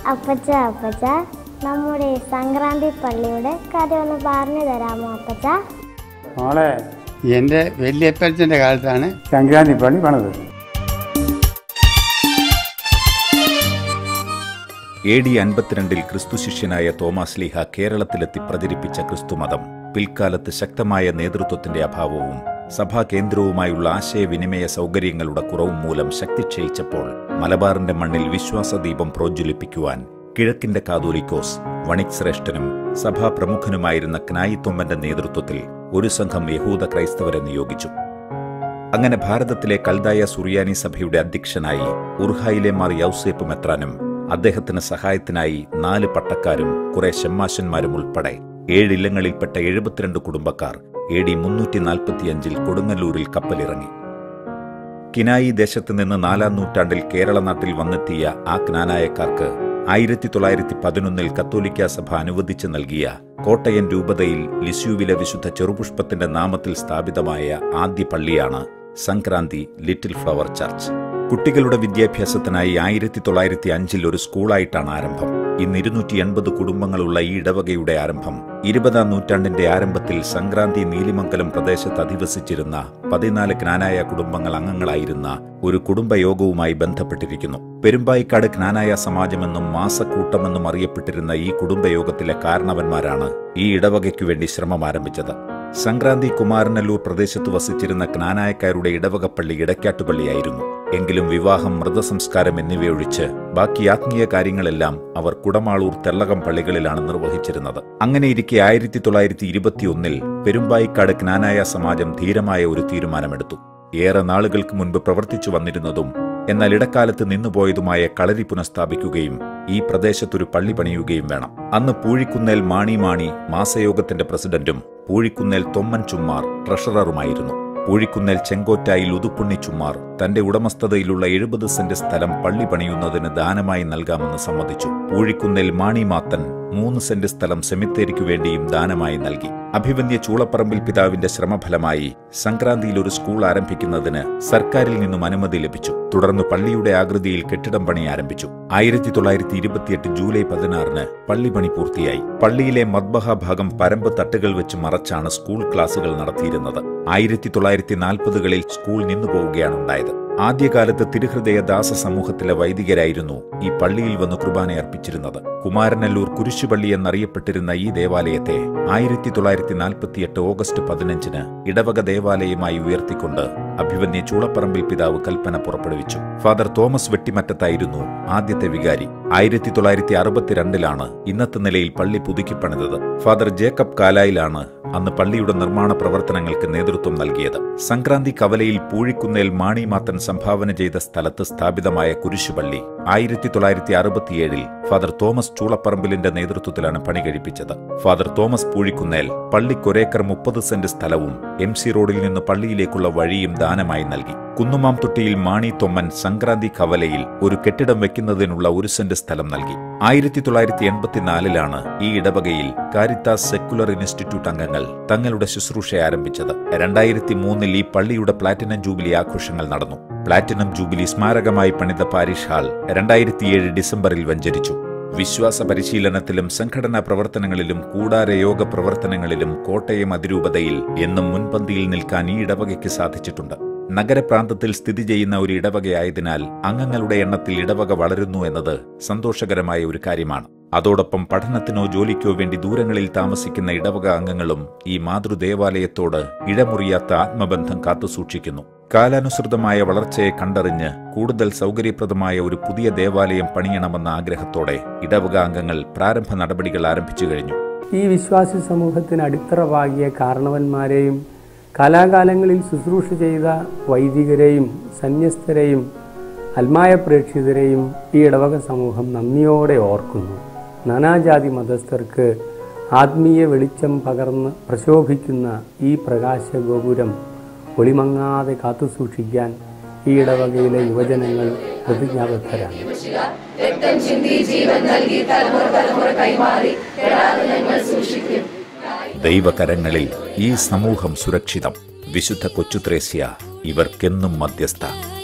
അപ്പച്ച അപ്പച്ച നമ്മുടെ സംക്രാന്തി പള്ളിയുടെ കഥ ഒന്ന് പറഞ്ഞു തരാമോ അപ്പച്ച മോളെ എൻ്റെ വലിയപ്പച്ചൻ്റെ കാലത്താണ് സംക്രാന്തി പള്ളി പണിത് എ ഡി അൻപത്തിരണ്ടിൽ ക്രിസ്തു ശിഷ്യനായ തോമാസ് ലീഹ കേരളത്തിലെത്തി പ്രചരിപ്പിച്ച ക്രിസ്തുമതം പിൽക്കാലത്ത് ശക്തമായ നേതൃത്വത്തിന്റെ അഭാവവും സഭാ കേന്ദ്രവുമായുള്ള ആശയവിനിമയ സൗകര്യങ്ങളുടെ കുറവും മൂലം ശക്തി ക്ഷയിച്ചപ്പോൾ മലബാറിന്റെ മണ്ണിൽ വിശ്വാസദീപം പ്രോജ്വലിപ്പിക്കുവാൻ കിഴക്കിന്റെ കാതോലിക്കോസ് വണിക് ശ്രേഷ്ഠനും സഭാ പ്രമുഖനുമായിരുന്ന ക്നായിത്തൊമ്മന്റെ നേതൃത്വത്തിൽ ഒരു സംഘം യഹൂദ ക്രൈസ്തവരെ നിയോഗിച്ചു അങ്ങനെ ഭാരതത്തിലെ കൽദായ സുറിയാനി സഭയുടെ അധ്യക്ഷനായി ഉർഹായിലെ മാർ യൗസേപ്പ് മെത്രാനും അദ്ദേഹത്തിന് സഹായത്തിനായി നാല് പട്ടക്കാരും കുറെ ഷമ്മാശന്മാരും ഉൾപ്പെടെ ഏഴില്ലങ്ങളിൽപ്പെട്ട എഴുപത്തിരണ്ട് കുടുംബക്കാർ എ ഡി മുന്നൂറ്റി നാൽപ്പത്തിയഞ്ചിൽ കൊടുങ്ങല്ലൂരിൽ കപ്പലിറങ്ങി കിനായി ദേശത്ത് നിന്ന് നാലാം നൂറ്റാണ്ടിൽ കേരള നാട്ടിൽ വന്നെത്തിയ ആ ജ്ഞാനായക്കാർക്ക് ആയിരത്തി തൊള്ളായിരത്തി പതിനൊന്നിൽ കത്തോലിക്ക സഭ അനുവദിച്ചു നൽകിയ കോട്ടയം രൂപതയിൽ ലിസ്യുവിലെ വിശുദ്ധ ചെറുപുഷ്പത്തിന്റെ നാമത്തിൽ സ്ഥാപിതമായ ആദ്യ പള്ളിയാണ് സംക്രാന്തി ലിറ്റിൽ ഫ്ലവർ ചർച്ച് കുട്ടികളുടെ വിദ്യാഭ്യാസത്തിനായി ആയിരത്തി തൊള്ളായിരത്തി അഞ്ചിൽ ഒരു സ്കൂളായിട്ടാണ് ആരംഭം ഇന്ന് ഇരുന്നൂറ്റി എൺപത് കുടുംബങ്ങളുള്ള ഈ ഇടവകയുടെ ആരംഭം ഇരുപതാം നൂറ്റാണ്ടിന്റെ ആരംഭത്തിൽ സംക്രാന്തി നീലിമംഗലം പ്രദേശത്ത് അധിവസിച്ചിരുന്ന പതിനാല് ജ്ഞാനായ കുടുംബങ്ങൾ അംഗങ്ങളായിരുന്ന ഒരു കുടുംബയോഗവുമായി ബന്ധപ്പെട്ടിരിക്കുന്നു പെരുമ്പായിക്കാട് ജ്ഞാനായ സമാജമെന്നും മാസക്കൂട്ടമെന്നും അറിയപ്പെട്ടിരുന്ന ഈ കുടുംബയോഗത്തിലെ കാരണവന്മാരാണ് ഈ ഇടവകയ്ക്കു വേണ്ടി ശ്രമം ആരംഭിച്ചത് സംക്രാന്തി കുമാരനല്ലൂർ പ്രദേശത്ത് വസിച്ചിരുന്ന ജ്ഞാനായക്കാരുടെ ഇടവകപ്പള്ളി ഇടക്കാട്ടുപള്ളിയായിരുന്നു എങ്കിലും വിവാഹം മൃതസംസ്കാരം എന്നിവയൊഴിച്ച് ബാക്കി ആത്മീയ കാര്യങ്ങളെല്ലാം അവർ കുടമാളൂർ തെള്ളകം പള്ളികളിലാണ് നിർവഹിച്ചിരുന്നത് അങ്ങനെയിരിക്കെ ആയിരത്തി തൊള്ളായിരത്തി ഇരുപത്തിയൊന്നിൽ പെരുമ്പായിക്കാട് ജ്ഞാനായ സമാജം ധീരമായ ഒരു തീരുമാനമെടുത്തു ഏറെ നാളുകൾക്ക് മുൻപ് പ്രവർത്തിച്ചു വന്നിരുന്നതും എന്നാൽ ഇടക്കാലത്ത് നിന്നുപോയതുമായ കളരി പുനഃസ്ഥാപിക്കുകയും ഈ പ്രദേശത്തൊരു പള്ളി പണിയുകയും വേണം അന്ന് പൂഴിക്കുന്നേൽ മാണി മാണി മാസയോഗത്തിന്റെ പ്രസിഡന്റും പൂഴിക്കുന്നേൽ തൊമ്മൻ ചുമ്മാർ ട്രഷററുമായിരുന്നു പൂഴിക്കുന്നേൽ ചെങ്കോറ്റായിൽ ഉതുപ്പുണ്ണി ചുമ്മാർ തന്റെ ഉടമസ്ഥതയിലുള്ള എഴുപത് സെന്റ് സ്ഥലം പള്ളി പണിയുന്നതിന് ദാനമായി നൽകാമെന്ന് സമ്മതിച്ചു പൂഴിക്കുന്നേൽ മാണി മാത്തൻ മൂന്ന് സെന്റ് സ്ഥലം സെമിത്തേരിക്കു വേണ്ടിയും ദാനമായി നൽകി അഭിവന്യ ചൂളപ്പറമ്പിൽ പിതാവിന്റെ ശ്രമഫലമായി സംക്രാന്തിയിൽ ഒരു സ്കൂൾ ആരംഭിക്കുന്നതിന് സർക്കാരിൽ നിന്നും അനുമതി ലഭിച്ചു തുടർന്ന് പള്ളിയുടെ ആകൃതിയിൽ കെട്ടിടം പണി ആരംഭിച്ചു ആയിരത്തി തൊള്ളായിരത്തി ഇരുപത്തിയെട്ട് ജൂലൈ പതിനാറിന് പള്ളി പണി പൂർത്തിയായി പള്ളിയിലെ മദ്ബഹ ഭാഗം പരമ്പ് തട്ടുകൾ വെച്ച് മറച്ചാണ് സ്കൂൾ ക്ലാസുകൾ നടത്തിയിരുന്നത് ആയിരത്തി തൊള്ളായിരത്തി നാൽപ്പതുകളിൽ സ്കൂൾ നിന്നുപോവുകയാണ് ഉണ്ടായത് ആദ്യകാലത്ത് തിരുഹൃദയ ദാസ സമൂഹത്തിലെ വൈദികരായിരുന്നു ഈ പള്ളിയിൽ വന്ന് കുർബാന അർപ്പിച്ചിരുന്നത് കുമാരനല്ലൂർ കുരിശുപള്ളി എന്നറിയപ്പെട്ടിരുന്ന ഈ ദേവാലയത്തെ ആയിരത്തി തൊള്ളായിരത്തി നാൽപ്പത്തിയെട്ട് ഓഗസ്റ്റ് പതിനഞ്ചിന് ഇടവക ദേവാലയമായി ഉയർത്തിക്കൊണ്ട് അഭിവന്യ ചൂളപ്പറമ്പിൽ പിതാവ് കൽപ്പന പുറപ്പെടുവിച്ചു ഫാദർ തോമസ് വെട്ടിമറ്റത്തായിരുന്നു ആദ്യത്തെ വികാരി ആയിരത്തി തൊള്ളായിരത്തി അറുപത്തിരണ്ടിലാണ് ഇന്നത്തെ നിലയിൽ പള്ളി പുതുക്കിപ്പണിതത് ഫാദർ ജേക്കബ് കാലായിലാണ് അന്ന് പള്ളിയുടെ നിർമ്മാണ പ്രവർത്തനങ്ങൾക്ക് നേതൃത്വം നൽകിയത് സംക്രാന്തി കവലയിൽ പൂഴിക്കുന്നേൽ മാണിമാത്തൻ സംഭാവന ചെയ്ത സ്ഥലത്ത് സ്ഥാപിതമായ കുരിശുപള്ളി ആയിരത്തി തൊള്ളായിരത്തി അറുപത്തിയേഴിൽ ഫാദർ തോമസ് ചൂളപ്പറമ്പിലിന്റെ നേതൃത്വത്തിലാണ് പണി കഴിപ്പിച്ചത് ഫാദർ തോമസ് പൂഴിക്കുന്നേൽ പള്ളിക്കൊരേക്കർ മുപ്പത് സെന്റ് സ്ഥലവും എം സി റോഡിൽ നിന്ന് പള്ളിയിലേക്കുള്ള വഴിയും ദാനമായി നൽകി കുന്നുമാം തൊട്ടിയിൽ മാണി തൊമ്മൻ സംക്രാന്തി കവലയിൽ ഒരു കെട്ടിടം വെക്കുന്നതിനുള്ള ഒരു സെന്റ് സ്ഥലം നൽകി ആയിരത്തി തൊള്ളായിരത്തി എൺപത്തിനാലിലാണ് ഈ ഇടവകയിൽ കാരിത്താസ് സെക്കുലർ ഇൻസ്റ്റിറ്റ്യൂട്ട് അംഗങ്ങൾ തങ്ങളുടെ ശുശ്രൂഷ ആരംഭിച്ചത് രണ്ടായിരത്തി മൂന്നിൽ ഈ പള്ളിയുടെ പ്ലാറ്റിനം ജൂബിലി ആഘോഷങ്ങൾ നടന്നു പ്ലാറ്റിനം ജൂബിലി സ്മാരകമായി പണിത പാരിഷ് ഹാൾ രണ്ടായിരത്തിയേഴ് ഡിസംബറിൽ വഞ്ചരിച്ചു വിശ്വാസ പരിശീലനത്തിലും സംഘടനാ പ്രവർത്തനങ്ങളിലും കൂടാരയോഗ പ്രവർത്തനങ്ങളിലും കോട്ടയം അതിരൂപതയിൽ എന്നും മുൻപന്തിയിൽ നിൽക്കാൻ ഈ ഇടവകയ്ക്ക് സാധിച്ചിട്ടുണ്ട് നഗരപ്രാന്തത്തിൽ സ്ഥിതി ചെയ്യുന്ന ഒരു ഇടവകയായതിനാൽ അംഗങ്ങളുടെ എണ്ണത്തിൽ ഇടവക വളരുന്നു എന്നത് സന്തോഷകരമായ ഒരു കാര്യമാണ് അതോടൊപ്പം പഠനത്തിനോ ജോലിക്കോ വേണ്ടി ദൂരങ്ങളിൽ താമസിക്കുന്ന ഇടവക അംഗങ്ങളും ഈ മാതൃദേവാലയത്തോട് ഇടമുറിയാത്ത ആത്മബന്ധം കാത്തുസൂക്ഷിക്കുന്നു കാലാനുസൃതമായ വളർച്ചയെ കണ്ടറിഞ്ഞ് കൂടുതൽ സൗകര്യപ്രദമായ ഒരു പുതിയ ദേവാലയം പണിയണമെന്ന ആഗ്രഹത്തോടെ ഇടവക അംഗങ്ങൾ പ്രാരംഭ നടപടികൾ ആരംഭിച്ചു കഴിഞ്ഞു ഈ വിശ്വാസി സമൂഹത്തിന് അടിത്തറ പാകിയ കാരണവന്മാരെയും കാലാകാലങ്ങളിൽ ശുശ്രൂഷ ചെയ്ത വൈദികരെയും സന്യസ്തരെയും അൽമായ പ്രേക്ഷിതരെയും ഈ ഇടവക സമൂഹം നന്ദിയോടെ ഓർക്കുന്നു നാനാജാതി മതസ്ഥർക്ക് ആത്മീയ വെളിച്ചം പകർന്ന് പ്രശോഭിക്കുന്ന ഈ പ്രകാശ ഗോപുരം ഒളിമങ്ങാതെ കാത്തുസൂക്ഷിക്കാൻ ഈ ഇടവകയിലെ യുവജനങ്ങൾ പ്രതിജ്ഞാബദ്ധരാണ് ദൈവകരങ്ങളിൽ ഈ സമൂഹം സുരക്ഷിതം വിശുദ്ധ കൊച്ചുത്രേസ്യ ഇവർക്കെന്നും മധ്യസ്ഥ